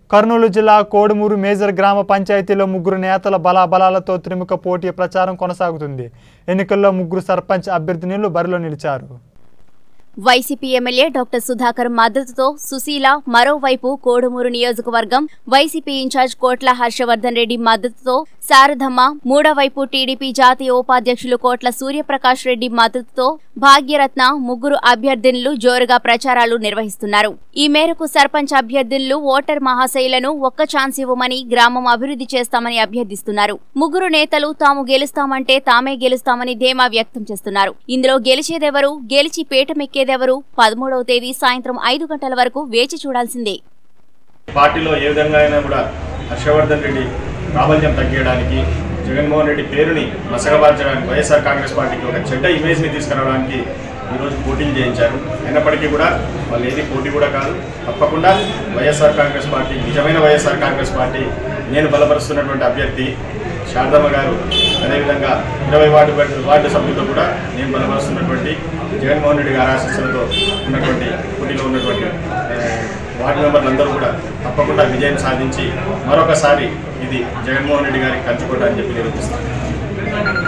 కర్నూలు జిల్లా కోడుమూరు మేజర్ గ్రామ పంచాయతీలో ముగ్గురు నేతల బలాబలాలతో త్రిముఖ పోటీ ప్రచారం కొనసాగుతుంది ఎన్నికల్లో ముగ్గురు సర్పంచ్ అభ్యర్థినులు బరిలో నిలిచారు వైసీపీ ఎమ్మెల్యే డాక్టర్ సుధాకర్ మద్దతుతో సుశీల మరోవైపు కోడుమూరు నియోజకవర్గం వైసీపీ ఇన్ఛార్జ్ కోట్ల హర్షవర్ధన్ రెడ్డి మద్దతుతో శారదమ్మ మూడో వైపు టీడీపీ జాతీయ ఉపాధ్యక్షులు కోట్ల సూర్యప్రకాష్ రెడ్డి మద్దతుతో భాగ్యరత్న ముగ్గురు అభ్యర్థినులు జోరుగా ప్రచారాలు నిర్వహిస్తున్నారు ఈ మేరకు సర్పంచ్ అభ్యర్థినులు ఓటర్ మహాశైలను ఒక్క ఛాన్స్ ఇవ్వమని గ్రామం అభివృద్ధి చేస్తామని అభ్యర్థిస్తున్నారు ముగ్గురు నేతలు తాము గెలుస్తామంటే తామే గెలుస్తామని ధీమా వ్యక్తం చేస్తున్నారు ఇందులో గెలిచేదెవరు గెలిచి పీటమెక్కేదెవరు పదమూడవ తేదీ సాయంత్రం ఐదు గంటల వరకు వేచి చూడాల్సిందే పార్టీలో ఏ విధంగా అయినా కూడా హర్షవర్ధన్ రెడ్డి ప్రాబల్యం తగ్గించడానికి జగన్మోహన్ రెడ్డి పేరుని మసగబార్చడానికి వైఎస్ఆర్ కాంగ్రెస్ పార్టీకి ఒక చెడ్డ ఇమేజ్ని తీసుకురావడానికి ఈరోజు పోటీలు చేయించారు అయినప్పటికీ కూడా వాళ్ళు ఏది పోటీ కూడా కాదు తప్పకుండా వైఎస్ఆర్ కాంగ్రెస్ పార్టీ నిజమైన వైఎస్ఆర్ కాంగ్రెస్ పార్టీ నేను బలపరుస్తున్నటువంటి అభ్యర్థి శారదమ్మ గారు అదేవిధంగా ఇరవై వార్డు వార్డు సభ్యులతో కూడా నేను బలపరుస్తున్నటువంటి జగన్మోహన్ రెడ్డి గారి ఆశీస్సులతో ఉన్నటువంటి పోటీలో ఉన్నటువంటి ఆ, వార్డు మెంబర్లందరూ కూడా తప్పకుండా విజయం సాధించి మరొకసారి ఇది జగన్మోహన్ రెడ్డి గారికి కంచుకోవడానికి చెప్పి నిరూపిస్తాను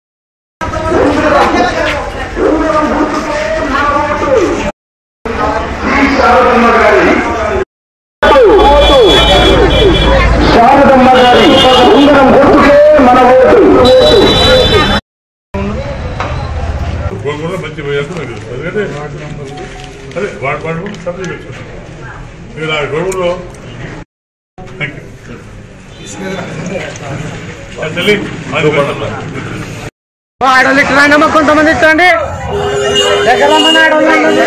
శారదమ్మ గారి ఉంగరం గుర్తుకే మన ఓటు గోల్కొండ మంచి పోయేది నాకు తెలుసు ఎందుకంటే అదే వాడు వాడు కూడా సబ్జెక్ట్ వచ్చాను మీరు ఆ గొడవలో థ్యాంక్ యూ తల్లి అది పెట్టాలి. ఆడోళ్ళు ఇట్లా కొంతమంది ఇట్టండి దగ్గర మన ఆడోళ్ళు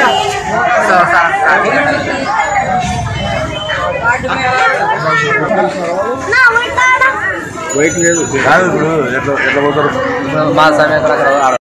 కాదు ఇప్పుడు ఎట్లా ఎట్లా పోతారు మా సమయం